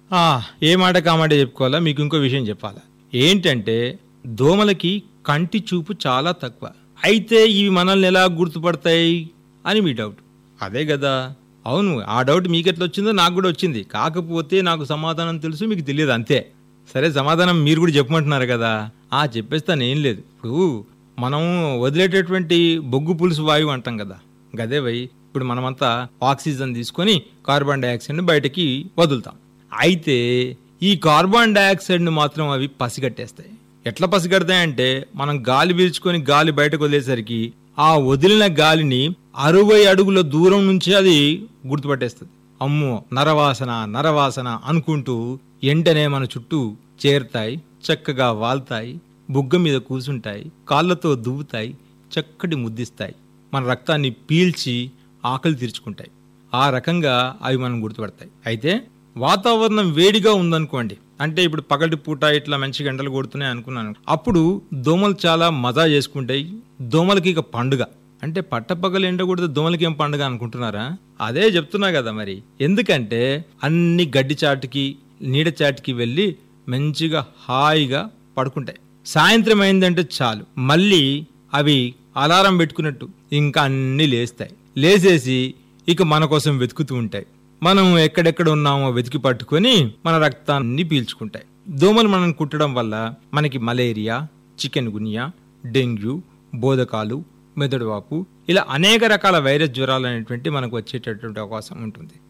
ఆ, ఏ మాట కామాట చెప్పుకోవాలా మీకు ఇంకో విషయం చెప్పాలా ఏంటంటే దోమలకి కంటి చూపు చాలా తక్కువ అయితే ఇవి మనల్ని ఎలా గుర్తుపడతాయి అని మీ డౌట్ అదే కదా అవును ఆ డౌట్ మీకు ఎట్లా వచ్చిందో నాకు కూడా వచ్చింది కాకపోతే నాకు సమాధానం తెలుసు మీకు తెలియదు అంతే సరే సమాధానం మీరు కూడా చెప్పమంటున్నారు కదా ఆ చెప్పేస్తాను ఏం లేదు ఇప్పుడు మనం వదిలేటటువంటి బొగ్గు పులుసు వాయువు అంటాం కదా గదే వై ఇప్పుడు మనమంతా ఆక్సిజన్ తీసుకొని కార్బన్ డైఆక్సైడ్ని బయటకి వదులుతాం అయితే ఈ కార్బన్ డైఆక్సైడ్ని మాత్రం అవి పసిగట్టేస్తాయి ఎట్లా పసిగడతాయంటే మనం గాలి పీల్చుకొని గాలి బయటకు వదిలేసరికి ఆ వదిలిన గాలిని అరవై అడుగుల దూరం నుంచి అది గుర్తుపట్టేస్తుంది అమ్మో నరవాసన నరవాసన అనుకుంటూ ఎంటనే మన చుట్టూ చేరుతాయి చక్కగా వాల్తాయి బుగ్గ మీద కూసుంటాయి కాళ్ళతో దువ్వుతాయి చక్కటి ముద్దిస్తాయి మన రక్తాన్ని పీల్చి ఆకలి తీర్చుకుంటాయి ఆ రకంగా అవి మనం గుర్తుపడతాయి అయితే వాతావరణం వేడిగా ఉందనుకోండి అంటే ఇప్పుడు పగటి పూట ఇట్లా మంచి గంటలు కొడుతున్నాయి అనుకున్నాను అప్పుడు దోమలు చాలా మజా చేసుకుంటాయి దోమలకి ఇక పండుగ అంటే పట్టపగలు ఎండ కొడితే దోమలకి ఏం పండుగ అనుకుంటున్నారా అదే చెప్తున్నా కదా మరి ఎందుకంటే అన్ని గడ్డి చాటుకి నీడ చాటుకి వెళ్ళి మంచిగా హాయిగా పడుకుంటాయి సాయంత్రం అయిందంటే చాలు మళ్ళీ అవి అలారం పెట్టుకున్నట్టు ఇంకా అన్ని లేస్తాయి లేచేసి ఇక మన కోసం వెతుకుతూ ఉంటాయి మనం ఎక్కడెక్కడ ఉన్నామో వెతికి పట్టుకొని మన రక్తాన్ని పీల్చుకుంటాయి దోమలు మనం కుట్టడం వల్ల మనకి మలేరియా చికెన్ గునియా డెంగ్యూ బోధకాలు మెదడువాపు ఇలా అనేక రకాల వైరస్ జ్వరాలు అనేటువంటి మనకు వచ్చేటటువంటి అవకాశం ఉంటుంది